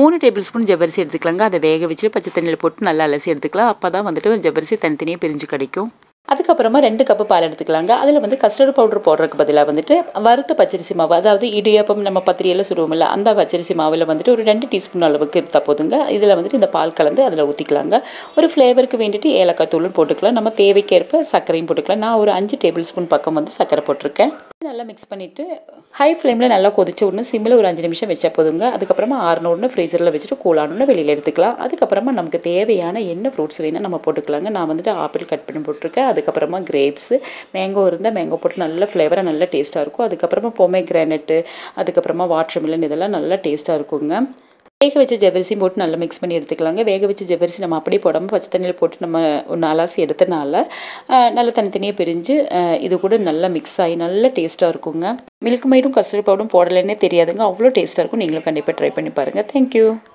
மூணு table spoon ஜவ்வரிசி எடுத்துக்கலாங்க அதை வேக வச்சு பச்சை தண்ணியில் போட்டு நல்லா அலசி எடுத்துக்கலாம் அப்போ தான் வந்துட்டு ஜவ்வரிசி தனித்தனியாக பிரிஞ்சு கிடைக்கும் அதுக்கப்புறமா ரெண்டு கப்பு பால் எடுத்துக்கலாங்க அதில் வந்து கஸ்டர்டு பவுடர் போடுறதுக்கு பதிலாக வந்துட்டு வறுத்த பச்சரிசி மாவு அதாவது இடியாப்பம் நம்ம பத்திரியெல்லாம் சுடுவோம்ல அந்த பச்சரிசி மாவில் வந்துட்டு ஒரு ரெண்டு டீஸ்பூன் அளவுக்கு எடுத்தால் போதுங்க இதில் வந்துட்டு இந்த பால் கலந்து அதில் ஊற்றிக்கலாங்க ஒரு ஃப்ளேவருக்கு வேண்டிட்டு ஏலக்காய் தூளும் போட்டுக்கலாம் நம்ம தேவைக்கேற்ப சர்க்கரையும் போட்டுக்கலாம் நான் ஒரு அஞ்சு டேபிள் ஸ்பூன் பக்கம் வந்து சர்க்கரை போட்டிருக்கேன் நல்லா மிக்ஸ் பண்ணிவிட்டு ஹை ஃப்ளேமில் நல்லா கொதிச்ச உடனே சிம்மில் ஒரு அஞ்சு நிமிஷம் வச்சா போதுங்க அதுக்கப்புறமா ஆறுனோடனே ஃப்ரீசரில் வச்சுட்டு கூலானோன்னு வெளியில் எடுத்துக்கலாம் அதுக்கப்புறமா நமக்கு தேவையான என்ன ஃப்ரூட்ஸ் வேணும் நம்ம போட்டுக்கலாங்க நான் வந்துட்டு ஆப்பிள் கட் பண்ணி போட்டிருக்கேன் அதுக்கப்புறமா கிரேப்ஸு மேங்கோ இருந்தால் மேங்கோ போட்டு நல்ல ஃப்ளேவராக நல்ல டேஸ்ட்டாக இருக்கும் அதுக்கப்புறமா பொமை கிரானட்டு அதுக்கப்புறமா வாட்டர் மில்லன் இதெல்லாம் நல்லா டேஸ்ட்டாக இருக்குங்க வேக வச்ச ஜவ்வரிசியும் போட்டு நல்லா மிக்ஸ் பண்ணி எடுத்துக்கலாங்க வேக வச்ச ஜவ்வரிசி நம்ம அப்படியே போடாமல் பச்சை தண்ணியில் போட்டு நம்ம ஒன்று அலாசி எடுத்தனால நல்லா தனித்தனியாக பிரிஞ்சு இது கூட நல்லா மிக்ஸ் ஆகி நல்ல டேஸ்ட்டாக இருக்குங்க மில்க் மைடும் கஸ்டர்ட் பவுடரும் போடலைன்னே தெரியாதுங்க அவ்வளோ டேஸ்ட்டாக இருக்கும் நீங்களும் கண்டிப்பாக ட்ரை பண்ணி பாருங்கள் தேங்க்யூ